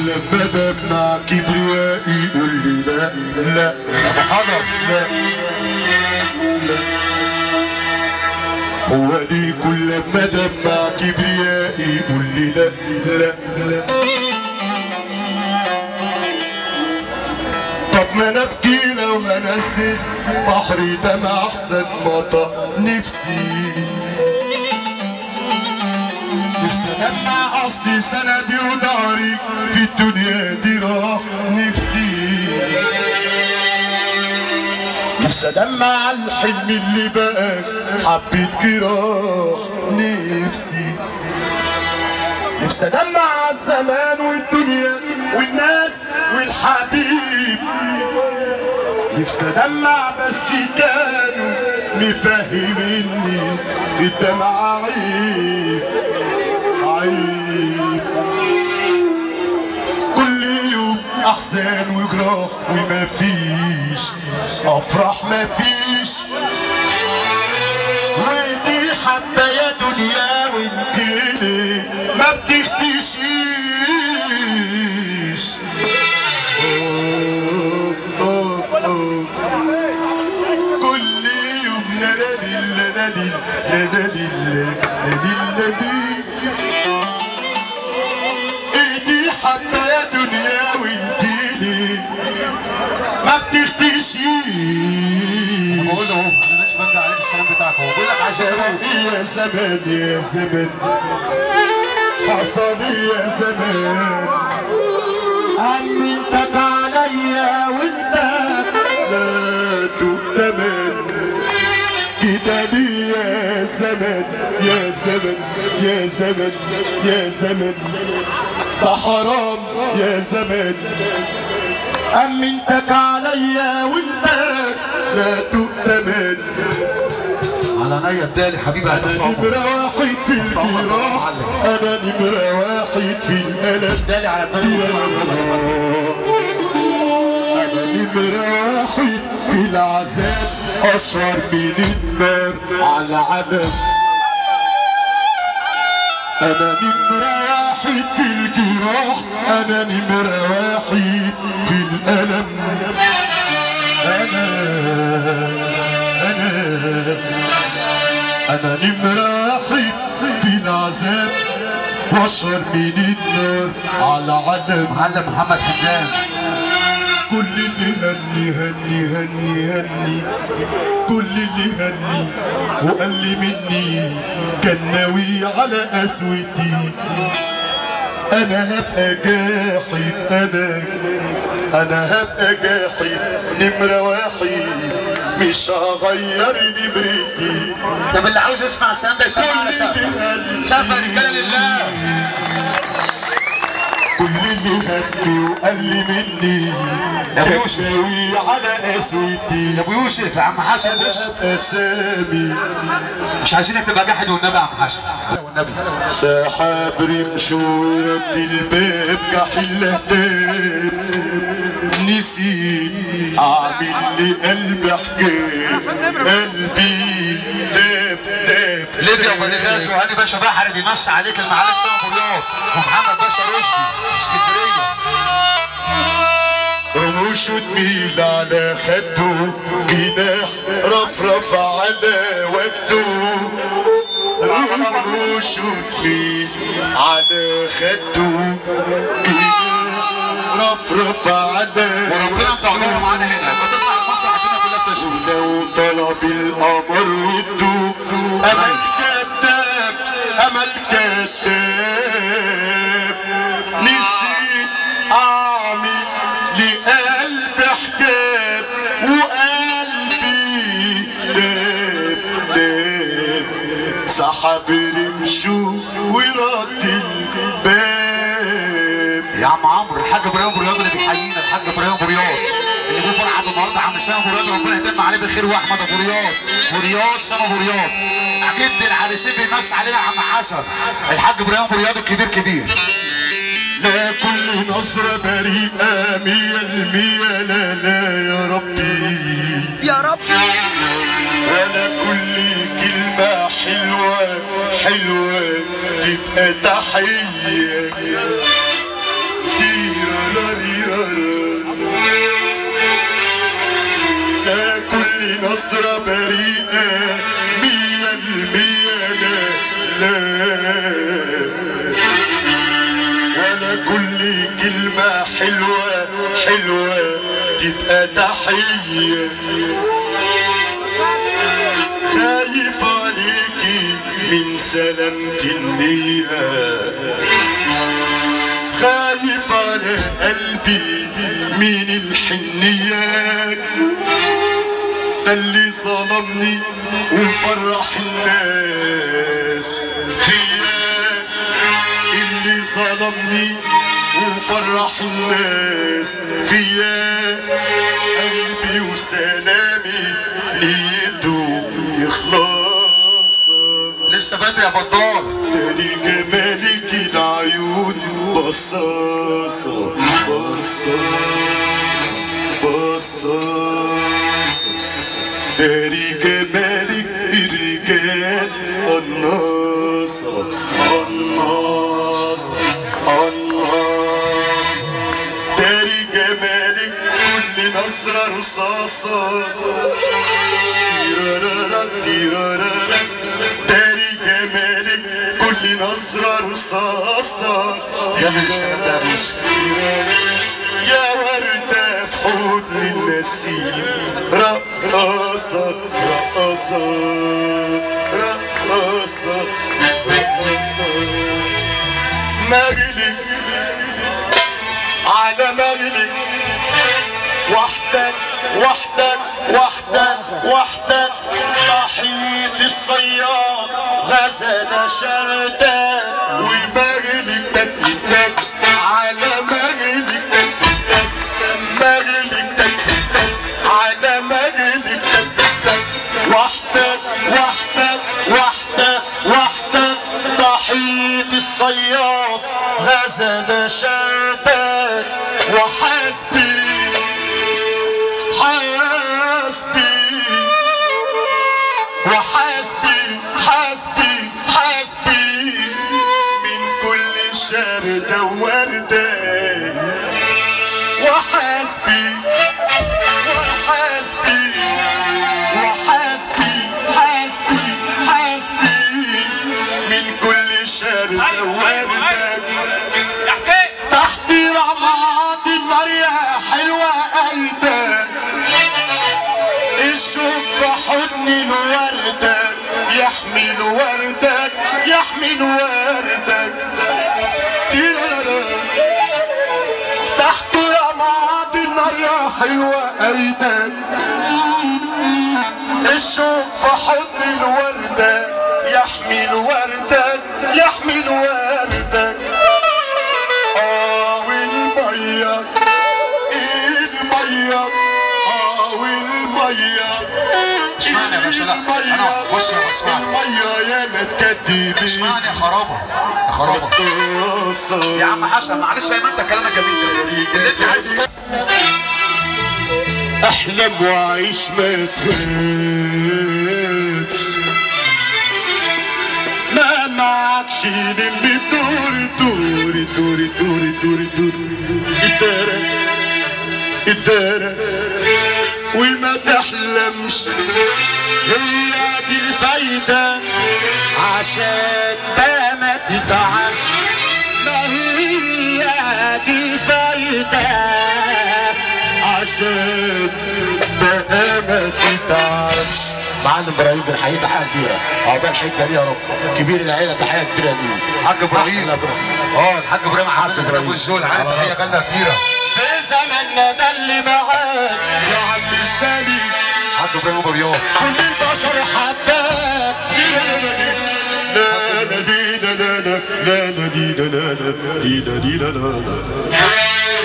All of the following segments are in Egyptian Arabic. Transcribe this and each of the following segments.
كل ما دمع كبريائي يقول لي لا لا ابو حضر لا لا هو دي كل ما دمع كبريائي يقول لي لا لا لا طب ما انا ابكي لو هنزل بحري دمع احسن مطر نفسي نفسي ادمع اصلي سندي وداري في الدنيا دي راح نفسي نفسي ادمع الحلم اللي بقى حبيت جراح نفسي نفسي ادمع الزمان والدنيا والناس والحبيب نفسي ادمع بس كانوا مفهميني الدمع عيب عيب كل يوم احزان وجراح وما فيش افراح ما فيش ودي حبه يا دنيا وانت ليه ما بتختشيش أوه، أوه، أوه. كل يوم لا لا لا لا لا لا لا لا لا لا ايدي حتى يا دنيا وانتي ليه ما بتختشيش بقول له اهو انا لسه برجع عليك السلام بتاعك اهو بقول لك عايز ايه يا زمان يا زمان حصل يا زمان أمنتك عليا وانت لا تؤتمن كده لي يا زمان يا زمان يا زمان يا زمان ده حرام يا زمان أمنتك عليا وانت لا تؤتمن على عينيا ادالي حبيبي انا هتحط عمر نمرة واحد في الجراح انا نمرة واحد في الالم ادالي على الدنيا انا نمرة واحد في العذاب اشهر من النار على علم انا نمرة واحد في الجراح انا نمرة واحد في الالم انا انا انا نمرة واحد في العذاب واشهر من النار على علم معلم محمد حمدان كل اللي هني هني هني هني كل اللي هني وقال لي مني كان ناوي على قسوتي انا هبقى جاحد انا انا هبقى جاحد نمرة واحد مش هغير نمرتي طب اللي عاوز يسمع السلام ده يسمع على سقف سقف يا رجاله لله كل اللي هني وقال لي مني يا أبو كان يوسف. ناوي على قسوتي يا ابو يوسف يا عم حسن انا بص هبقى سامي مش عايزينك تبقى جاحد والنبي يا عم حسن والنبي سحاب رمش ورد الباب كحل هداب نسيت اعمل لي قلبي حكايه قلبي داب داب ليبيا وبنغاز وهاني باشا بحري بيمسي عليك المعالي سامي رياض ومحمد باشا رشدي اسكندريه رموش وتميل على خده جناح رفرف على وجده رموش وتميل على خده جناح رفرف على وربنا مطولنا معانا هنا لما تطلع المسرح الدنيا كلها بتسكت لو طلب القمر وده امل كذاب امل كذاب نسيت اعمل لقلبي حجاب وقلبي داب داب سحب رمشه ورد الباب يا عم عمرو الحاج ابراهيم ابو رياض اللي بيحيينا الحاج ابراهيم ابو رياض اللي بيه فرحه النهارده عم سام ابو رياض ربنا يتم عليه بالخير واحمد ابو رياض ورياض سام ابو رياض جد العريسين بيمس علينا يا عم حسن الحاج ابراهيم ابو رياض الكبير كبير لا كل نصرة بريئة مية المية لا لا يا ربي يا رب ولا كل كلمة حلوة حلوة تبقى تحية دي لا كل نظرة بريئة مية المية لا لا ولا كل كلمة حلوة حلوة تبقى تحية خايف عليكي من سلامة النية خايف على قلبي من الحنية ده اللي ظلمني ومفرح الناس فيا اللي ظلمني وفرح الناس فيا قلبي وسلامي نيته يخلص لسه بدري يا بطال تاني جمالك العيون بصاصة بصاصة بصاصة تاني جمالك الرجال قناصة قناصة قناصة تاني جمالك كل نظرة رصاصة تيرارارا تيرارارا تاري جمالك كل نظرة رصاصة جامد الشباب ده يا يوسف يا وردة في حضن النسيم رقاصة رقاصة رقاصة رقاصة مغلق على مغلق وحدك وحدك وحدك وحدك ضحية الصياد غزل شردك ومغلق تكتك على مغلق تكتك مغلق تكتك على مغلق تكتك وحدك وحدك وحدك وحدك ضحية الصياد غزل شردك وحسبي حسبي وحسبي حسبي حسبي من كل شردة وردة وحسبي وحسبي وحسبي حسبي حسبي من كل شردة وردة يا حسين تحت رماد النار يا حلوة قلبك الشوق في حضن الوردة يحمل وردك يحمل وردك تيرارارا. تحت رماد النار يا حلوة قلبك الشوق في حضن الوردة يحمل وردك يحمل وردك اه والمية المية اه والمية اسمعني يا باشا، لا. المية أنا- بص يا باشا، اسمعني. المية يا ما تكدبي اسمعني يا خرابه يا خرابه يا عم حسن معلش يا انت كلامك جميل اللي انت عايزه احلم وعيش ما تخافش ما معكش للي دوري دوري دوري دوري دوري دوري الدارة الدارة وما تحلمش هي دي الفايدة عشان ما ما تتعبش ما هي دي الفايدة عشان بقى ما تتعبش معلم ابراهيم بنحييه تحيه كبيره عقبال الحته دي يا رب كبير العيله تحيه كبيره ليه حاج ابراهيم أحلى إبراهيم. اه الحاج ابراهيم حاج حبيبي إبراهيم. ابو الزول عارف تحيه غله كبيره في زمننا ده اللي معاك يا عم سالي حاج ابراهيم ابو رياض كل البشر حباك لا لا دي لا لا لا لا لا دي لا لا لا دي لا دي لا لا لا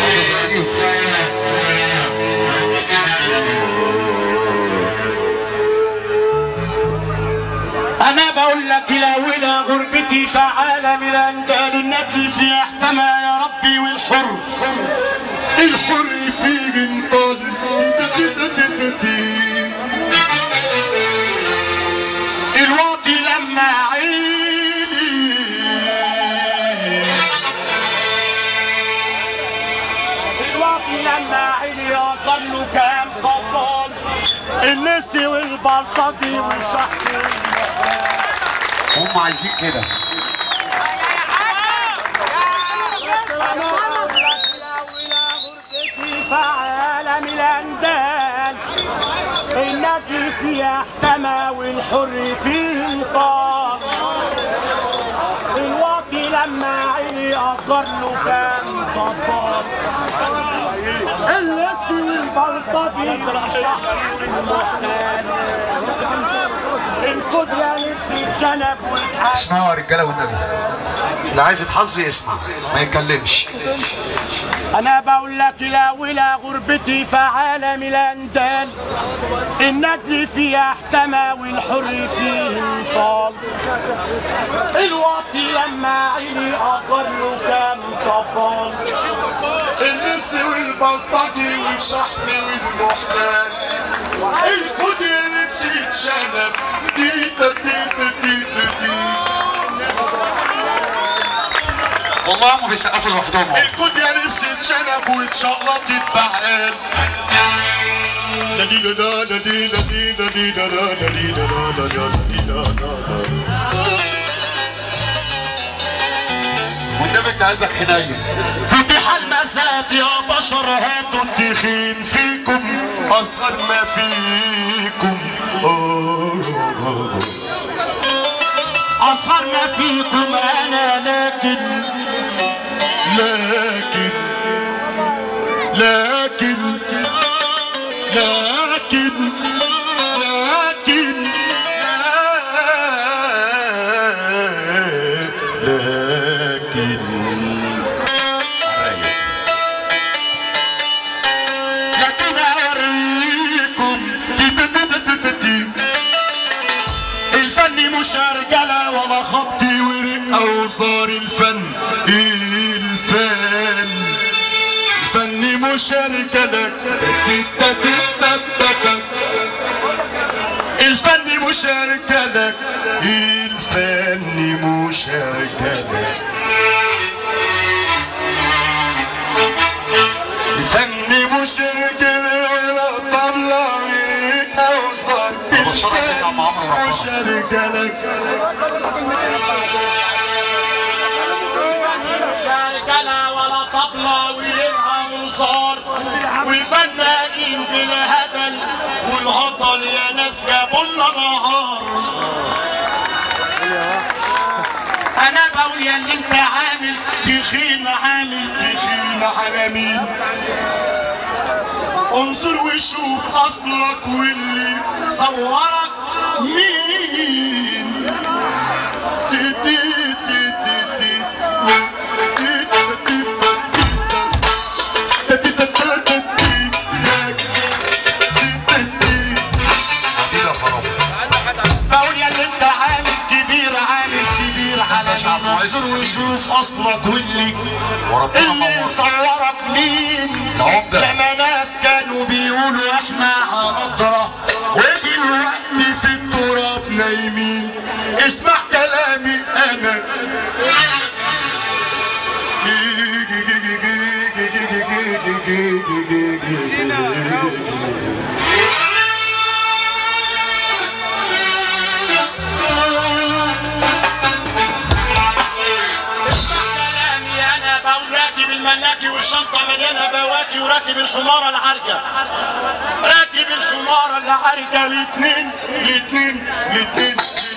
انا بقول لك لا ولا غربتي في عالم الاندال الندل في احتمى يا ربي والحر الحر فيه انطل الواطي لما عيني الوطي لما عيني ضلوا كام طبال النسي والبلطجي والشحن هم عايزين كده في عالم الاندال النجي فيها احتمى والحر فيه انطار الواطي لما عيني اقر له كام طبال اللصي والبلطجي والشحن والمحتال القدرة نفسي اتشنب والحال اسمعوا يا رجاله والنبي اللي عايز يتحظ يسمع ما يتكلمش انا بقول لك لا ولا غربتي في عالم الاندال النجل فيها احتمى والحر فيه انطال الواطي لما عيني اقر له كام طبال النس والبلطجي والشحن والمحتال الخد نفسي اتشنب تيتا تيتا تيتا تيتا والله هم بيسقفوا لوحدهم اهو الكود يا نفسي اتشنب واتشقلط يتبعان لا دي لا لا لا دي لا دي لا دي لا لا لا دي لا لا لا لا دي لا لا لا والنبي انت قلبك حنين فتح المسات يا بشر هاتوا الدخين فيكم اصغر ما فيكم آه، آه، آه. اصغر ما فيكم انا لكن لكن لكن لكن لكن لكن لكن اوريكم الفن مش رجاله ولا خبط ورق اوزار الفن الفن الفن مش رجاله تتا تتا تتا. الفن مش رجاله الفن مش رجاله الفن مش رجاله ولا طبلة ورق اوزار بشرك يا عم عمرو رمضان. مش رجاله شاركنا ولا طبلة ويبقى منصار والفنانين بالهبل والهطل يا ناس جابوا لنا نهار انا بقول يا اللي انت عامل تخين عامل تخين على مين انظر وشوف اصلك واللي صورك مين تي تي تي تي تي. تي تي تي تي تي. تي تي تي تي تي. تي تي تي. حبيبي يا خراب بقول يا اللي انت عامل كبير عامل كبير على شعب مين معز. انظر وشوف اصلك واللي وربنا اللي الله صورك مين العمدة. لما ناس كانوا بيقولوا احنا هنضرة ودلوقتي في التراب نايمين اسمع كلامي انا كلامي انا بقول راكب الملاكي والشنطة مليانة بواكي وراكب الحمارة العرجة راكب الحمارة العرجة الاتنين الاتنين الاتنين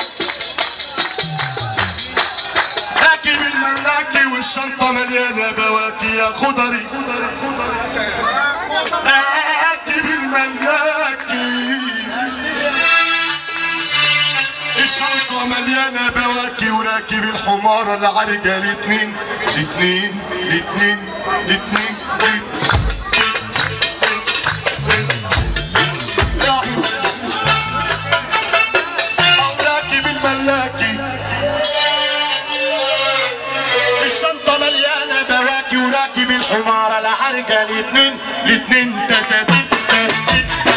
راكب الملاكي والشنطة مليانة بواكي يا خضري راكب الملاكي الشنطة مليانة بواكي وراكب الحمارة العرجة الاتنين الاتنين الاتنين الاتنين أو راكب الملاكي الشنطة مليانة بواكي وراكب الحمارة العرجة الاتنين الاتنين تتا تتا تتا